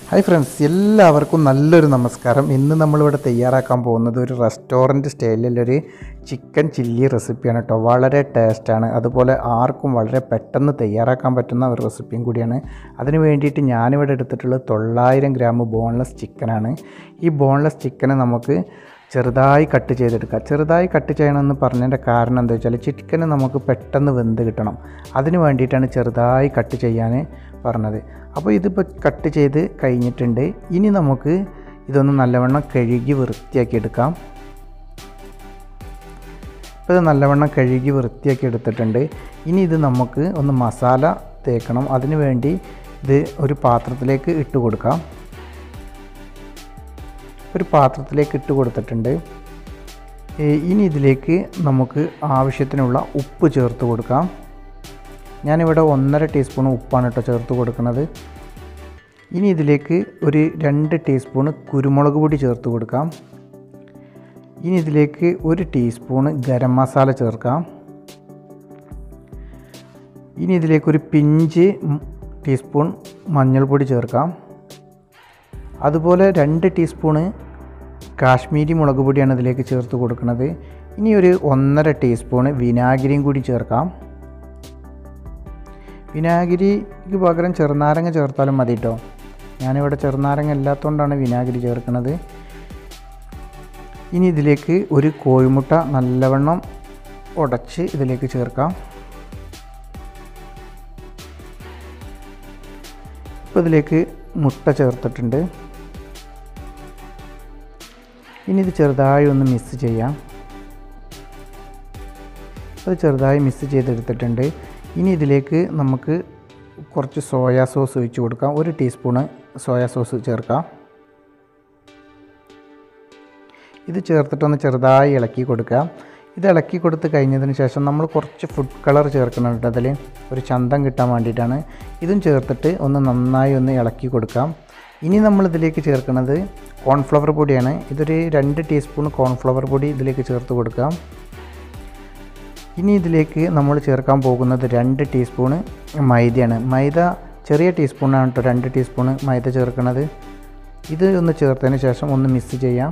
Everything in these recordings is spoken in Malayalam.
ഹായ് ഫ്രണ്ട്സ് എല്ലാവർക്കും നല്ലൊരു നമസ്കാരം ഇന്ന് നമ്മളിവിടെ തയ്യാറാക്കാൻ പോകുന്നത് ഒരു റെസ്റ്റോറൻറ്റ് സ്റ്റൈലിലൊരു ചിക്കൻ ചില്ലി റെസിപ്പിയാണ് കേട്ടോ വളരെ ടേസ്റ്റാണ് അതുപോലെ ആർക്കും വളരെ പെട്ടെന്ന് തയ്യാറാക്കാൻ പറ്റുന്ന ഒരു റെസിപ്പിയും കൂടിയാണ് അതിന് വേണ്ടിയിട്ട് ഞാനിവിടെ എടുത്തിട്ടുള്ളത് തൊള്ളായിരം ഗ്രാം ബോൺലെസ് ചിക്കനാണ് ഈ ബോൺലെസ് ചിക്കന് നമുക്ക് ചെറുതായി കട്ട് ചെയ്തെടുക്കുക ചെറുതായി കട്ട് ചെയ്യണമെന്ന് പറഞ്ഞതിൻ്റെ കാരണം എന്താ വെച്ചാൽ ചിക്കന് നമുക്ക് പെട്ടെന്ന് വെന്ത് കിട്ടണം അതിന് വേണ്ടിയിട്ടാണ് ചെറുതായി കട്ട് ചെയ്യാൻ പറഞ്ഞത് അപ്പോൾ ഇതിപ്പോൾ കട്ട് ചെയ്ത് കഴിഞ്ഞിട്ടുണ്ട് ഇനി നമുക്ക് ഇതൊന്ന് നല്ലവണ്ണം കഴുകി വൃത്തിയാക്കി എടുക്കാം ഇപ്പോൾ ഇത് നല്ലവണ്ണം കഴുകി വൃത്തിയാക്കി എടുത്തിട്ടുണ്ട് ഇനി ഇത് നമുക്ക് ഒന്ന് മസാല തേക്കണം അതിന് വേണ്ടി ഇത് ഒരു പാത്രത്തിലേക്ക് ഇട്ട് കൊടുക്കാം ഒരു പാത്രത്തിലേക്ക് ഇട്ട് കൊടുത്തിട്ടുണ്ട് ഏ, ഇനി ഇതിലേക്ക് നമുക്ക് ആവശ്യത്തിനുള്ള ഉപ്പ് ചേർത്ത് കൊടുക്കാം ഞാനിവിടെ ഒന്നര ടീസ്പൂൺ ഉപ്പാണ് കേട്ടോ ചേർത്ത് കൊടുക്കുന്നത് ഇനി ഇതിലേക്ക് ഒരു രണ്ട് ടീസ്പൂൺ കുരുമുളക് പൊടി ചേർത്ത് കൊടുക്കാം ഇനി ഇതിലേക്ക് ഒരു ടീസ്പൂൺ ഗരം മസാല ചേർക്കാം ഇനി ഇതിലേക്ക് ഒരു പിഞ്ച് ഉം ടീസ്പൂൺ മഞ്ഞൾപ്പൊടി ചേർക്കാം അതുപോലെ രണ്ട് ടീസ്പൂണ് കാശ്മീരി മുളക് പൊടിയാണ് ഇതിലേക്ക് ചേർത്ത് കൊടുക്കുന്നത് ഇനി ഒരു ഒന്നര ടീസ്പൂണ് വിനാഗിരിയും കൂടി ചേർക്കാം വിനാഗിരിക്ക് പകരം ചെറുനാരങ്ങ ചേർത്താലും മതി കേട്ടോ ഞാനിവിടെ ചെറുനാരങ്ങ ഇല്ലാത്തതുകൊണ്ടാണ് വിനാഗിരി ചേർക്കുന്നത് ഇനി ഇതിലേക്ക് ഒരു കോഴിമുട്ട നല്ലവണ്ണം ഉടച്ച് ഇതിലേക്ക് ചേർക്കാം ഇപ്പോൾ ഇതിലേക്ക് മുട്ട ചേർത്തിട്ടുണ്ട് ഇനി ഇത് ചെറുതായി ഒന്ന് മിക്സ് ചെയ്യാം അത് ചെറുതായി മിക്സ് ചെയ്തെടുത്തിട്ടുണ്ട് ഇനി ഇതിലേക്ക് നമുക്ക് കുറച്ച് സോയാ സോസ് ഒഴിച്ച് കൊടുക്കാം ഒരു ടീസ്പൂണ് സോയാ സോസ് ചേർക്കാം ഇത് ചേർത്തിട്ടൊന്ന് ചെറുതായി ഇളക്കി കൊടുക്കുക ഇത് ഇളക്കി കൊടുത്ത് കഴിഞ്ഞതിന് ശേഷം നമ്മൾ കുറച്ച് ഫുഡ് കളർ ചേർക്കുന്നുണ്ട് അതിൽ ഒരു ചന്തം കിട്ടാൻ വേണ്ടിയിട്ടാണ് ഇതും ചേർത്തിട്ട് ഒന്ന് നന്നായി ഒന്ന് ഇളക്കി കൊടുക്കാം ഇനി നമ്മൾ ഇതിലേക്ക് ചേർക്കുന്നത് കോൺഫ്ലവർ പൊടിയാണ് ഇതൊരു രണ്ട് ടീസ്പൂൺ കോൺഫ്ലവർ പൊടി ഇതിലേക്ക് ചേർത്ത് കൊടുക്കാം ഇനി ഇതിലേക്ക് നമ്മൾ ചേർക്കാൻ പോകുന്നത് രണ്ട് ടീസ്പൂണ് മൈദയാണ് മൈദ ചെറിയ ടീസ്പൂണാണ് കേട്ടോ രണ്ട് ടീസ്പൂണ് മൈദ ചേർക്കുന്നത് ഇത് ഒന്ന് ചേർത്തതിന് ശേഷം ഒന്ന് മിക്സ് ചെയ്യാം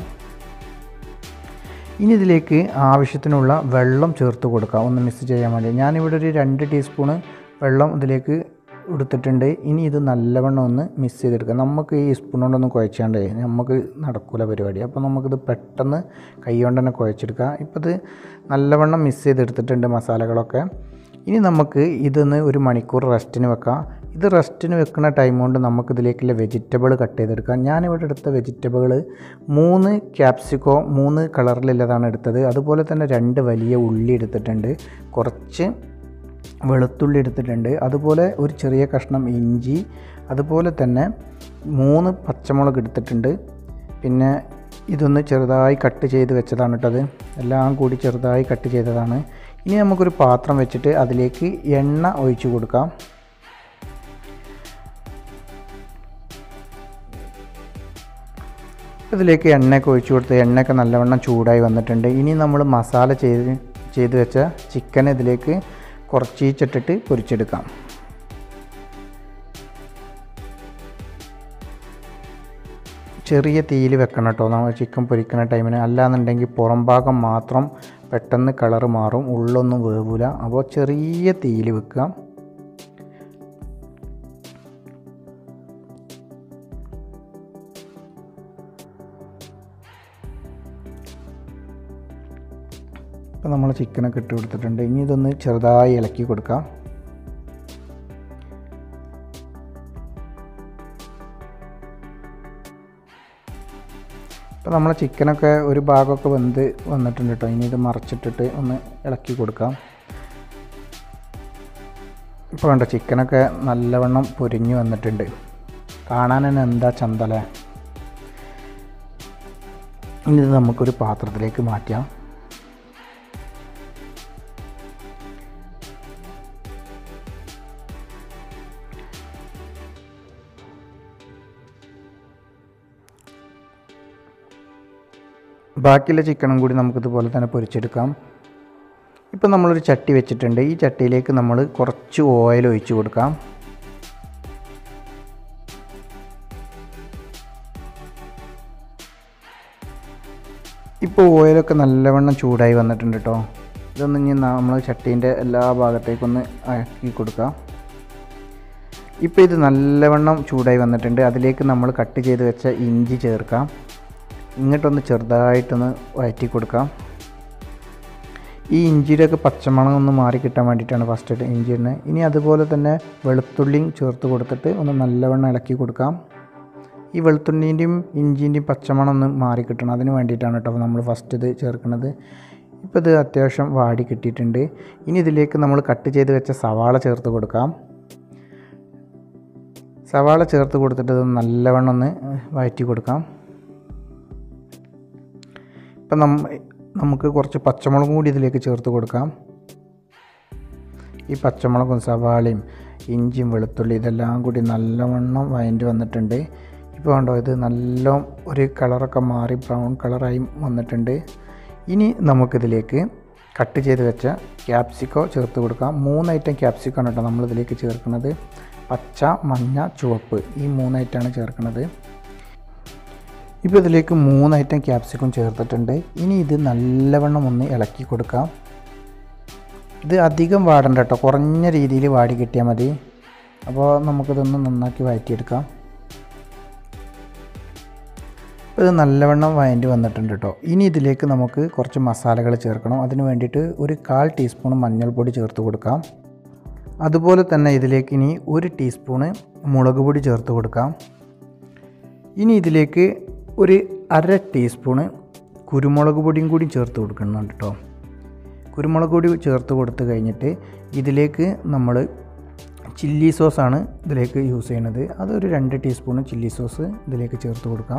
ഇനി ഇതിലേക്ക് ആവശ്യത്തിനുള്ള വെള്ളം ചേർത്ത് കൊടുക്കാം ഒന്ന് മിക്സ് ചെയ്യാൻ വേണ്ടി ഞാനിവിടെ ഒരു രണ്ട് ടീസ്പൂണ് വെള്ളം ഇതിലേക്ക് എടുത്തിട്ടുണ്ട് ഇനി ഇത് നല്ലവണ്ണം ഒന്ന് മിക്സ് ചെയ്തെടുക്കാം നമുക്ക് ഈ സ്പൂൺ കൊണ്ടൊന്നും കുഴച്ചാണ്ടേ നമുക്ക് നടക്കൂല പരിപാടി അപ്പോൾ നമുക്കിത് പെട്ടെന്ന് കൈ കൊണ്ട് തന്നെ കുഴച്ചെടുക്കാം ഇപ്പോൾ ഇത് നല്ലവണ്ണം മിക്സ് ചെയ്തെടുത്തിട്ടുണ്ട് മസാലകളൊക്കെ ഇനി നമുക്ക് ഇതൊന്ന് ഒരു മണിക്കൂർ റെസ്റ്റിന് വെക്കാം ഇത് റെസ്റ്റിന് വെക്കുന്ന ടൈം കൊണ്ട് നമുക്ക് ഇതിലേക്കുള്ള വെജിറ്റബിൾ കട്ട് ചെയ്തെടുക്കാം ഞാനിവിടെ എടുത്ത വെജിറ്റബിൾ മൂന്ന് ക്യാപ്സിക്കോ മൂന്ന് കളറിലുള്ളതാണ് എടുത്തത് അതുപോലെ തന്നെ രണ്ട് വലിയ ഉള്ളി എടുത്തിട്ടുണ്ട് കുറച്ച് വെളുത്തുള്ളി എടുത്തിട്ടുണ്ട് അതുപോലെ ഒരു ചെറിയ കഷ്ണം ഇഞ്ചി അതുപോലെ തന്നെ മൂന്ന് പച്ചമുളക് എടുത്തിട്ടുണ്ട് പിന്നെ ഇതൊന്ന് ചെറുതായി കട്ട് ചെയ്ത് വെച്ചതാണ് കേട്ടത് എല്ലാം കൂടി ചെറുതായി കട്ട് ചെയ്തതാണ് ഇനി നമുക്കൊരു പാത്രം വെച്ചിട്ട് അതിലേക്ക് എണ്ണ ഒഴിച്ചു കൊടുക്കാം ഇതിലേക്ക് എണ്ണയൊക്കെ ഒഴിച്ചു കൊടുത്ത് എണ്ണയൊക്കെ നല്ലവണ്ണം ചൂടായി വന്നിട്ടുണ്ട് ഇനി നമ്മൾ മസാല ചെയ്ത് ചെയ്ത് വെച്ച ചിക്കൻ ഇതിലേക്ക് കുറച്ചീച്ചിട്ടിട്ട് പൊരിച്ചെടുക്കാം ചെറിയ തീയിൽ വെക്കണം കേട്ടോ നമ്മൾ ചിക്കൻ പൊരിക്കുന്ന ടൈമിന് അല്ലാന്നുണ്ടെങ്കിൽ പുറം ഭാഗം മാത്രം പെട്ടെന്ന് കളറ് മാറും ഉള്ളൊന്നും വേവില്ല അപ്പോൾ ചെറിയ തീയിൽ വെക്കുക ഇപ്പോൾ നമ്മൾ ചിക്കനൊക്കെ ഇട്ട് കൊടുത്തിട്ടുണ്ട് ഇനി ഇതൊന്ന് ചെറുതായി ഇളക്കി കൊടുക്കാം ഇപ്പോൾ നമ്മളെ ചിക്കനൊക്കെ ഒരു ഭാഗമൊക്കെ വെന്ത് വന്നിട്ടുണ്ട് കേട്ടോ ഇനി ഇത് മറച്ചിട്ടിട്ട് ഒന്ന് ഇളക്കി കൊടുക്കാം ഇപ്പോൾ വേണ്ട ചിക്കനൊക്കെ നല്ലവണ്ണം പൊരിഞ്ഞു വന്നിട്ടുണ്ട് കാണാൻ തന്നെ എന്താ ചന്തലേ ഇനി ഇത് നമുക്കൊരു പാത്രത്തിലേക്ക് മാറ്റാം ബാക്കിയുള്ള ചിക്കനും കൂടി നമുക്കിതുപോലെ തന്നെ പൊരിച്ചെടുക്കാം ഇപ്പം നമ്മളൊരു ചട്ടി വെച്ചിട്ടുണ്ട് ഈ ചട്ടിയിലേക്ക് നമ്മൾ കുറച്ച് ഓയിൽ ഒഴിച്ച് കൊടുക്കാം ഇപ്പോൾ ഓയിലൊക്കെ നല്ലവണ്ണം ചൂടായി വന്നിട്ടുണ്ട് കേട്ടോ ഇതൊന്ന് ഇനി നമ്മൾ ചട്ടീൻ്റെ എല്ലാ ഭാഗത്തേക്കൊന്ന് ആക്കി കൊടുക്കാം ഇപ്പോൾ ഇത് നല്ലവണ്ണം ചൂടായി വന്നിട്ടുണ്ട് അതിലേക്ക് നമ്മൾ കട്ട് ചെയ്ത് വെച്ച ഇഞ്ചി ചേർക്കാം ഇങ്ങോട്ടൊന്ന് ചെറുതായിട്ടൊന്ന് വഴറ്റി കൊടുക്കാം ഈ ഇഞ്ചിയുടെയൊക്കെ പച്ചമണം ഒന്ന് മാറി കിട്ടാൻ വേണ്ടിയിട്ടാണ് ഫസ്റ്റ് ഇഞ്ചി ഇടുന്നത് ഇനി അതുപോലെ തന്നെ വെളുത്തുള്ളിയും ചേർത്ത് കൊടുത്തിട്ട് ഒന്ന് നല്ലവണ്ണം ഇളക്കി കൊടുക്കാം ഈ വെളുത്തുള്ളിൻ്റെയും ഇഞ്ചിൻ്റെയും പച്ചമണം ഒന്ന് മാറി കിട്ടണം അതിന് വേണ്ടിയിട്ടാണ് കേട്ടോ നമ്മൾ ഫസ്റ്റ് ഇത് ചേർക്കുന്നത് ഇപ്പോൾ ഇത് അത്യാവശ്യം വാടി കിട്ടിയിട്ടുണ്ട് ഇനി ഇതിലേക്ക് നമ്മൾ കട്ട് ചെയ്ത് വെച്ച സവാള ചേർത്ത് കൊടുക്കാം സവാള ചേർത്ത് കൊടുത്തിട്ട് ഇത് നല്ലവണ്ണം ഒന്ന് വഴറ്റി കൊടുക്കാം ഇപ്പം നമ്മ നമുക്ക് കുറച്ച് പച്ചമുളകും കൂടി ഇതിലേക്ക് ചേർത്ത് കൊടുക്കാം ഈ പച്ചമുളകും സവാളയും ഇഞ്ചിയും വെളുത്തുള്ളി ഇതെല്ലാം കൂടി നല്ലവണ്ണം വഴറ്റി വന്നിട്ടുണ്ട് ഇപ്പോൾ കണ്ടോ ഇത് നല്ല ഒരു കളറൊക്കെ മാറി ബ്രൗൺ കളറായി വന്നിട്ടുണ്ട് ഇനി നമുക്കിതിലേക്ക് കട്ട് ചെയ്ത് വെച്ച ക്യാപ്സിക്കോ ചേർത്ത് കൊടുക്കാം മൂന്ന് ഐറ്റം ക്യാപ്സിക്കോ ആണ് കേട്ടോ നമ്മളിതിലേക്ക് ചേർക്കുന്നത് പച്ച മഞ്ഞ ചുവപ്പ് ഈ മൂന്ന് ഐറ്റമാണ് ചേർക്കുന്നത് ഇപ്പോൾ ഇതിലേക്ക് മൂന്ന് ഐറ്റം ക്യാപ്സിക്കം ചേർത്തിട്ടുണ്ട് ഇനി ഇത് നല്ലവണ്ണം ഒന്ന് ഇളക്കി കൊടുക്കാം ഇത് അധികം വാടണ്ട കേട്ടോ കുറഞ്ഞ രീതിയിൽ വാടി കിട്ടിയാൽ മതി അപ്പോൾ നമുക്കിതൊന്ന് നന്നാക്കി വഴറ്റിയെടുക്കാം ഇപ്പോൾ ഇത് നല്ലവണ്ണം വഴറ്റി വന്നിട്ടുണ്ട് കേട്ടോ ഇനി ഇതിലേക്ക് നമുക്ക് കുറച്ച് മസാലകൾ ചേർക്കണം അതിന് വേണ്ടിയിട്ട് ഒരു കാൽ ടീസ്പൂൺ മഞ്ഞൾപ്പൊടി ചേർത്ത് കൊടുക്കാം അതുപോലെ തന്നെ ഇതിലേക്ക് ഇനി ഒരു ടീസ്പൂണ് മുളക് പൊടി ചേർത്ത് കൊടുക്കാം ഇനി ഇതിലേക്ക് ഒരു അര ടീസ്പൂണ് കുരുമുളക് പൊടിയും കൂടി ചേർത്ത് കൊടുക്കുന്നുണ്ട് കേട്ടോ കുരുമുളക് പൊടി ചേർത്ത് കൊടുത്ത് കഴിഞ്ഞിട്ട് ഇതിലേക്ക് നമ്മൾ ചില്ലി സോസാണ് ഇതിലേക്ക് യൂസ് ചെയ്യുന്നത് അതൊരു രണ്ട് ടീസ്പൂണ് ചില്ലി സോസ് ഇതിലേക്ക് ചേർത്ത് കൊടുക്കാം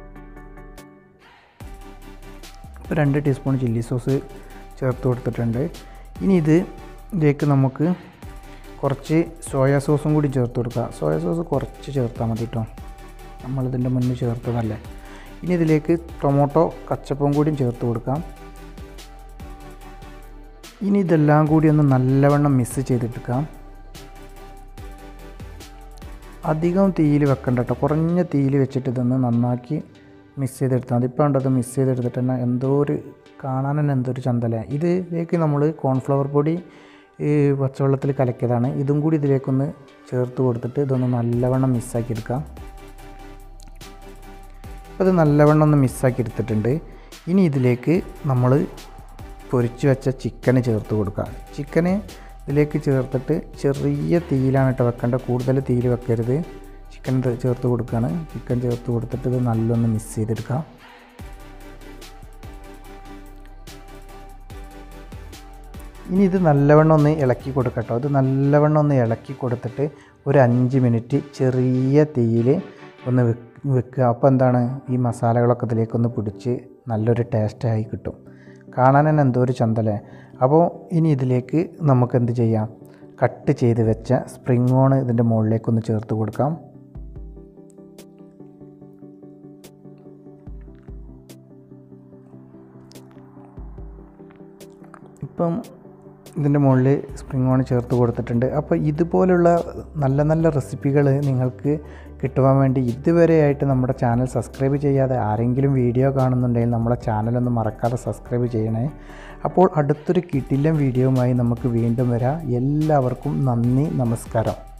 ഇപ്പോൾ രണ്ട് ടീസ്പൂൺ ചില്ലി സോസ് ചേർത്ത് കൊടുത്തിട്ടുണ്ട് ഇനി ഇത് ഇതിലേക്ക് നമുക്ക് കുറച്ച് സോയാ സോസും കൂടി ചേർത്ത് കൊടുക്കുക സോയാ സോസ് കുറച്ച് ചേർത്താൽ മതി കേട്ടോ നമ്മളിതിൻ്റെ മുന്നിൽ ചേർത്തതല്ലേ ഇനി ഇതിലേക്ക് ടൊമാറ്റോ കച്ചപ്പവും കൂടിയും ചേർത്ത് കൊടുക്കാം ഇനി ഇതെല്ലാം കൂടി ഒന്ന് നല്ലവണ്ണം മിക്സ് ചെയ്തെടുക്കാം അധികം തീയിൽ വെക്കണ്ട കേട്ടോ കുറഞ്ഞ തീയിൽ വെച്ചിട്ട് ഇതൊന്ന് നന്നാക്കി മിക്സ് ചെയ്തെടുത്താൽ മതി ഇപ്പോൾ ഉണ്ടത് മിക്സ് ചെയ്തെടുത്തിട്ട് തന്നെ എന്തോ ഒരു കാണാൻ തന്നെ എന്തോ ഒരു ചന്തല ഇതിലേക്ക് നമ്മൾ കോൺഫ്ലവർ പൊടി ഈ പച്ചവെള്ളത്തിൽ കലക്കിയതാണ് ഇതും കൂടി ഇതിലേക്കൊന്ന് ചേർത്ത് കൊടുത്തിട്ട് ഇതൊന്ന് നല്ലവണ്ണം മിക്സാക്കി എടുക്കാം അപ്പോൾ ഇത് നല്ലവണ്ണം ഒന്ന് മിക്സാക്കി എടുത്തിട്ടുണ്ട് ഇനി ഇതിലേക്ക് നമ്മൾ പൊരിച്ച് വെച്ച ചിക്കന് ചേർത്ത് കൊടുക്കുക ചിക്കന് ഇതിലേക്ക് ചേർത്തിട്ട് ചെറിയ തീയിലാണ് കേട്ടോ വെക്കേണ്ടത് കൂടുതൽ തീയിൽ വെക്കരുത് ചിക്കൻ ചേർത്ത് കൊടുക്കുകയാണ് ചിക്കൻ ചേർത്ത് കൊടുത്തിട്ട് ഇത് നല്ലൊന്ന് മിക്സ് ചെയ്തെടുക്കാം ഇനി ഇത് നല്ലവണ്ണം ഒന്ന് ഇളക്കി കൊടുക്കട്ടോ ഇത് നല്ലവണ്ണം ഒന്ന് ഇളക്കി കൊടുത്തിട്ട് ഒരു അഞ്ച് മിനിറ്റ് ചെറിയ തീയിൽ ഒന്ന് വെക്കുക അപ്പോൾ എന്താണ് ഈ മസാലകളൊക്കെ ഇതിലേക്കൊന്ന് പിടിച്ച് നല്ലൊരു ടേസ്റ്റായി കിട്ടും കാണാൻ തന്നെ എന്തോ ഒരു ചന്തലേ അപ്പോൾ ഇനി ഇതിലേക്ക് നമുക്ക് എന്ത് ചെയ്യാം കട്ട് ചെയ്ത് വെച്ച സ്പ്രിങ് ഓൺ ഇതിൻ്റെ മുകളിലേക്കൊന്ന് ചേർത്ത് കൊടുക്കാം ഇപ്പം ഇതിൻ്റെ മുകളിൽ സ്പ്രിങ് ഓൺ ചേർത്ത് കൊടുത്തിട്ടുണ്ട് അപ്പോൾ ഇതുപോലുള്ള നല്ല നല്ല റെസിപ്പികൾ നിങ്ങൾക്ക് കിട്ടുവാൻ വേണ്ടി ഇതുവരെയായിട്ട് നമ്മുടെ ചാനൽ സബ്സ്ക്രൈബ് ചെയ്യാതെ ആരെങ്കിലും വീഡിയോ കാണുന്നുണ്ടെങ്കിൽ നമ്മുടെ ചാനലൊന്ന് മറക്കാതെ സബ്സ്ക്രൈബ് ചെയ്യണേ അപ്പോൾ അടുത്തൊരു കിട്ടില്ലം വീഡിയോയുമായി നമുക്ക് വീണ്ടും വരാം എല്ലാവർക്കും നന്ദി നമസ്കാരം